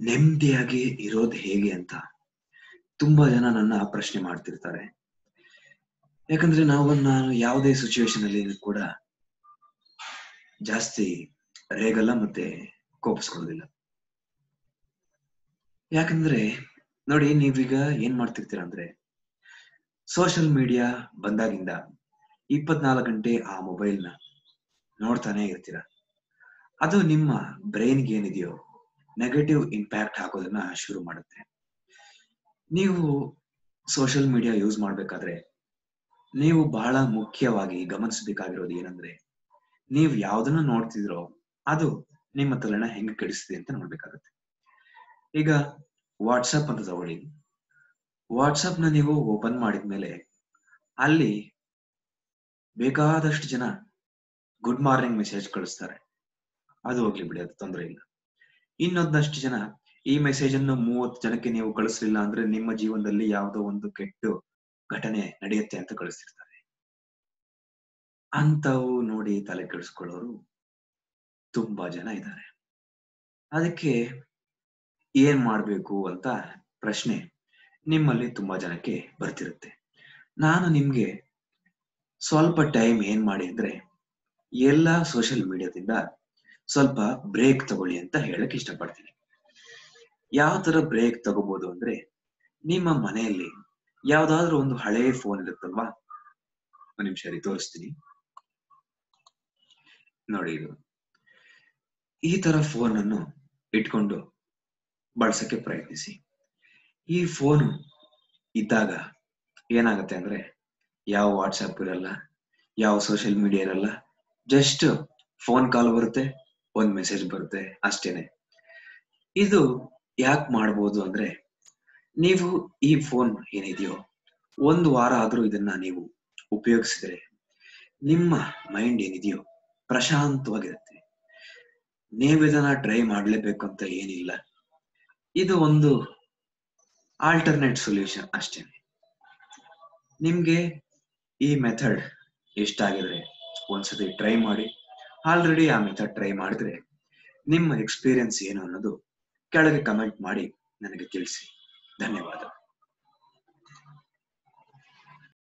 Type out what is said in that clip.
ನೆಮ್ಮದಿಯಾಗಿ ಇರೋದು ಹೇಗೆ ಅಂತ ತುಂಬಾ ಜನ ನನ್ನ ಪ್ರಶ್ನೆ ಮಾಡ್ತಿರ್ತಾರೆ ಯಾಕಂದ್ರೆ ನಾವು ನಾನು ಯಾವುದೇ ಸಿಚುವೇಶನ್ ಅಲ್ಲಿ ಕೂಡ ಜಾಸ್ತಿ ರೇಗಲ್ಲ ಮತ್ತೆ ಕೋಪಿಸ್ಕೊಳ್ಳೋದಿಲ್ಲ ಯಾಕಂದ್ರೆ ನೋಡಿ ನೀವೀಗ ಏನ್ ಮಾಡ್ತಿರ್ತೀರ ಅಂದ್ರೆ ಸೋಷಿಯಲ್ ಮೀಡಿಯಾ ಬಂದಾಗಿಂದ ಇಪ್ಪತ್ನಾಲ್ಕು ಗಂಟೆ ಆ ಮೊಬೈಲ್ನ ನೋಡ್ತಾನೆ ಇರ್ತೀರ ಅದು ನಿಮ್ಮ ಬ್ರೈನ್ಗೆ ಏನಿದೆಯೋ ನೆಗೆಟಿವ್ ಇಂಪ್ಯಾಕ್ಟ್ ಹಾಕೋದನ್ನ ಶುರು ಮಾಡುತ್ತೆ ನೀವು ಸೋಷಿಯಲ್ ಮೀಡಿಯಾ ಯೂಸ್ ಮಾಡ್ಬೇಕಾದ್ರೆ ನೀವು ಬಹಳ ಮುಖ್ಯವಾಗಿ ಗಮನಿಸಬೇಕಾಗಿರೋದು ಏನಂದ್ರೆ ನೀವು ಯಾವ್ದನ್ನ ನೋಡ್ತಿದ್ರೋ ಅದು ನಿಮ್ಮ ತಲೆನ ಹೆಂಗ್ ಕೆಡಿಸ್ತಿದೆ ಅಂತ ನೋಡ್ಬೇಕಾಗತ್ತೆ ಈಗ ವಾಟ್ಸಪ್ ಅಂತ ತಗೊಳ್ಳಿ ವಾಟ್ಸಪ್ ನ ನೀವು ಓಪನ್ ಮಾಡಿದ್ಮೇಲೆ ಅಲ್ಲಿ ಬೇಕಾದಷ್ಟು ಜನ ಗುಡ್ ಮಾರ್ನಿಂಗ್ ಮೆಸೇಜ್ ಕಳಿಸ್ತಾರೆ ಅದು ಹೋಗ್ಲಿ ಬಿಡಿ ಅದು ತೊಂದರೆ ಇಲ್ಲ ಇನ್ನೊಂದಷ್ಟು ಜನ ಈ ಮೆಸೇಜ್ ಅನ್ನು ಮೂವತ್ತು ಜನಕ್ಕೆ ನೀವು ಕಳಿಸ್ಲಿಲ್ಲ ಅಂದ್ರೆ ನಿಮ್ಮ ಜೀವನದಲ್ಲಿ ಯಾವುದೋ ಒಂದು ಕೆಟ್ಟ ಘಟನೆ ನಡೆಯುತ್ತೆ ಅಂತ ಕಳಿಸ್ತಿರ್ತಾರೆ ಅಂತವು ನೋಡಿ ತಲೆ ಕೆಡಿಸ್ಕೊಳ್ಳೋರು ತುಂಬಾ ಜನ ಇದ್ದಾರೆ ಅದಕ್ಕೆ ಏನ್ ಮಾಡ್ಬೇಕು ಅಂತ ಪ್ರಶ್ನೆ ನಿಮ್ಮಲ್ಲಿ ತುಂಬಾ ಜನಕ್ಕೆ ಬರ್ತಿರುತ್ತೆ ನಾನು ನಿಮ್ಗೆ ಸ್ವಲ್ಪ ಟೈಮ್ ಏನ್ ಮಾಡಿ ಅಂದ್ರೆ ಎಲ್ಲಾ ಸೋಷಿಯಲ್ ಮೀಡಿಯಾದಿಂದ ಸ್ವಲ್ಪ ಬ್ರೇಕ್ ತಗೊಳ್ಳಿ ಅಂತ ಹೇಳಕ್ ಇಷ್ಟಪಡ್ತೀನಿ ಯಾವ ತರ ಬ್ರೇಕ್ ತಗೋಬಹುದು ಅಂದ್ರೆ ನಿಮ್ಮ ಮನೆಯಲ್ಲಿ ಯಾವ್ದಾದ್ರು ಒಂದು ಹಳೆ ಫೋನ್ ಇರುತ್ತಲ್ವಾ ಒಂದ್ ನಿಮಿಷ ರೀ ತೋರಿಸ್ತೀನಿ ನೋಡಿ ಇದು ಈ ತರ ಫೋನ್ ಅನ್ನು ಇಟ್ಕೊಂಡು ಬಳಸಕ್ಕೆ ಪ್ರಯತ್ನಿಸಿ ಈ ಫೋನು ಇದ್ದಾಗ ಏನಾಗುತ್ತೆ ಅಂದ್ರೆ ಯಾವ ವಾಟ್ಸಪ್ ಇರಲ್ಲ ಯಾವ ಸೋಷಿಯಲ್ ಮೀಡಿಯಾ ಇರಲ್ಲ ಜಸ್ಟ್ ಫೋನ್ ಕಾಲ್ ಬರುತ್ತೆ ಒಂದ್ ಮೆಸೇಜ್ ಬರುತ್ತೆ ಅಷ್ಟೇನೆ ಇದು ಯಾಕೆ ಮಾಡ್ಬೋದು ಅಂದ್ರೆ ನೀವು ಈ ಫೋನ್ ಏನಿದೆಯೋ ಒಂದು ವಾರ ಆದ್ರೂ ಇದನ್ನ ನೀವು ಉಪಯೋಗಿಸಿದ್ರೆ ನಿಮ್ಮ ಮೈಂಡ್ ಏನಿದೆಯೋ ಪ್ರಶಾಂತವಾಗಿರುತ್ತೆ ನೀವು ಇದನ್ನ ಟ್ರೈ ಮಾಡ್ಲೇಬೇಕು ಅಂತ ಏನಿಲ್ಲ ಇದು ಒಂದು ಆಲ್ಟರ್ನೇಟ್ ಸೊಲ್ಯೂಷನ್ ಅಷ್ಟೇನೆ ನಿಮ್ಗೆ ಈ ಮೆಥಡ್ ಇಷ್ಟ ಆಗಿದ್ರೆ ಒಂದ್ಸತಿ ಟ್ರೈ ಮಾಡಿ ಆಲ್ರೆಡಿ ಆ ಮೆಥಡ್ ಟ್ರೈ ಮಾಡಿದ್ರೆ ನಿಮ್ಮ ಎಕ್ಸ್ಪೀರಿಯನ್ಸ್ ಏನು ಅನ್ನೋದು ಕೆಳಗೆ ಕಮೆಂಟ್ ಮಾಡಿ ನನಗೆ ತಿಳಿಸಿ ಧನ್ಯವಾದ